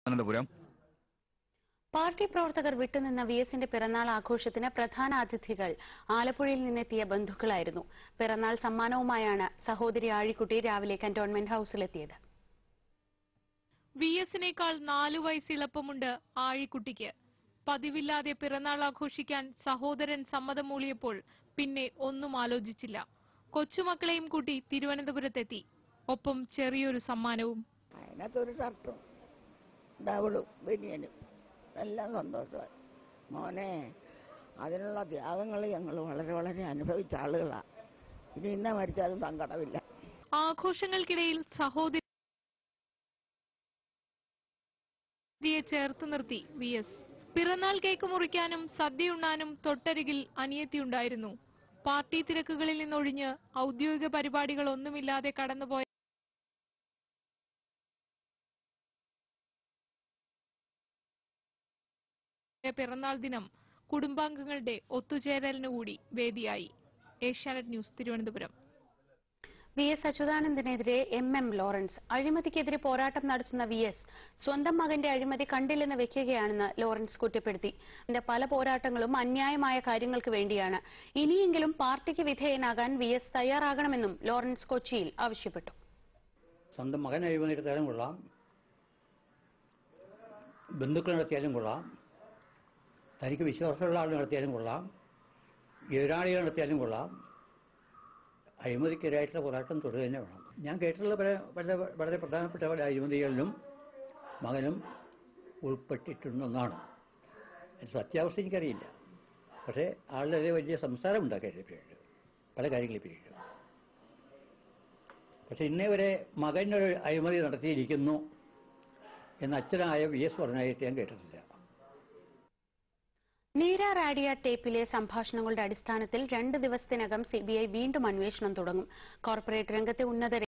Ananthapuram party പ്രവർത്തകർ വിട്ടുനിന്ന V എസിന്റെ പിറന്നാൾ ആഘോഷത്തിന് പ്രധാന അതിഥികൾ ആലപ്പുഴയിൽ നിന്നെത്തിയ ബന്ധുക്കളായിരുന്നു പിറന്നാൾ സമ്മാനവുമായാണ് സഹോദരി ആഴിക്കുട്ടി രാവിലെ കന്റോൺമെന്റ് ഹൌസിലെത്തിയത് വി എസിനേക്കാൾ നാലു വയസ്സ് ഇളപ്പമുണ്ട് ആഴിക്കുട്ടിക്ക് പതിവില്ലാതെ പിറന്നാൾ ആഘോഷിക്കാൻ സഹോദരൻ സമ്മതം മൂളിയപ്പോൾ പിന്നെ ഒന്നും ആലോചിച്ചില്ല കൊച്ചുമക്കളെയും കൂട്ടി തിരുവനന്തപുരത്തെത്തി ഒപ്പം ചെറിയൊരു സമ്മാനവും അതിനകത്തൊരു ഷർട്ടും ഡബിളും ബനിയനും എല്ലാം സന്തോഷമായി മോനെ അതിനുള്ള ത്യാഗങ്ങൾ ഞങ്ങൾ വളരെ വളരെ അനുഭവിച്ച ആളുകളാണ് ഇനി ഇന്ന മരിച്ചാലും സങ്കടമില്ല ആഘോഷങ്ങൾക്കിടയിൽ സഹോദരിയെ ചേർത്ത് നിർത്തി വി എസ് പിറന്നാൾ കേക്ക് മുറിക്കാനും സദ്യയുണ്ണാനും തൊട്ടരികിൽ അനിയത്തിയുണ്ടായിരുന്നു പാർട്ടി തിരക്കുകളിൽ നിന്നൊഴിഞ്ഞ് ഔദ്യോഗിക പരിപാടികളൊന്നുമില്ലാതെ കടന്നുപോയ പിറന്നാൾ ദിനം കുടുംബാംഗങ്ങളുടെ ഒത്തുചേരലിന് കൂടി വേദിയായി ഏഷ്യാനെറ്റ് ന്യൂസ് തിരുവനന്തപുരം വി എസ് അച്യുതാനന്ദനെതിരെ എം എം ലോറൻസ് അഴിമതിക്കെതിരെ പോരാട്ടം നടത്തുന്ന വി എസ് സ്വന്തം മകന്റെ അഴിമതി കണ്ടില്ലെന്ന് വെക്കുകയാണെന്ന് ലോറൻസ് കുറ്റപ്പെടുത്തി ഇതിന്റെ പല പോരാട്ടങ്ങളും അന്യായമായ കാര്യങ്ങൾക്ക് വേണ്ടിയാണ് ഇനിയെങ്കിലും പാർട്ടിക്ക് വിധേയനാകാൻ വി എസ് തയ്യാറാകണമെന്നും ലോറൻസ് കൊച്ചിയിൽ ആവശ്യപ്പെട്ടു സ്വന്തം മകൻ അഴിമതിയെടുത്താലും കൊള്ളാം ബന്ധുക്കൾ നടത്തിയാലും കൊള്ളാം തനിക്ക് വിശ്വാസമുള്ള ആൾ നടത്തിയാലും കൊള്ളാം എതിരാളികൾ നടത്തിയാലും കൊള്ളാം അഴിമതിക്കെതിരായിട്ടുള്ള പോരാട്ടം തുടരുക തന്നെ വേണം ഞാൻ കേട്ടിട്ടുള്ള പല വളരെ വളരെ പ്രധാനപ്പെട്ട പല അഴിമതികളിലും മകനും ഉൾപ്പെട്ടിട്ടുണ്ടെന്നാണ് അതിന്റെ സത്യാവസ്ഥ എനിക്കറിയില്ല പക്ഷേ ആളുടെ വലിയ സംസാരം ഉണ്ടാക്കിയ പിരീഡ് പല കാര്യങ്ങളെ പിരീഡ് പക്ഷെ ഇന്നേ വരെ മകനൊരു അഴിമതി നടത്തിയിരിക്കുന്നു എന്ന് അച്ഛനായ വി എസ് പറഞ്ഞായിട്ട് ഞാൻ കേട്ടിട്ടില്ല നീര റാഡിയ ടേപ്പിലെ സംഭാഷണങ്ങളുടെ അടിസ്ഥാനത്തിൽ രണ്ട് ദിവസത്തിനകം സിബിഐ വീണ്ടും അന്വേഷണം തുടങ്ങും കോർപ്പറേറ്റ് രംഗത്തെ ഉന്നതരെ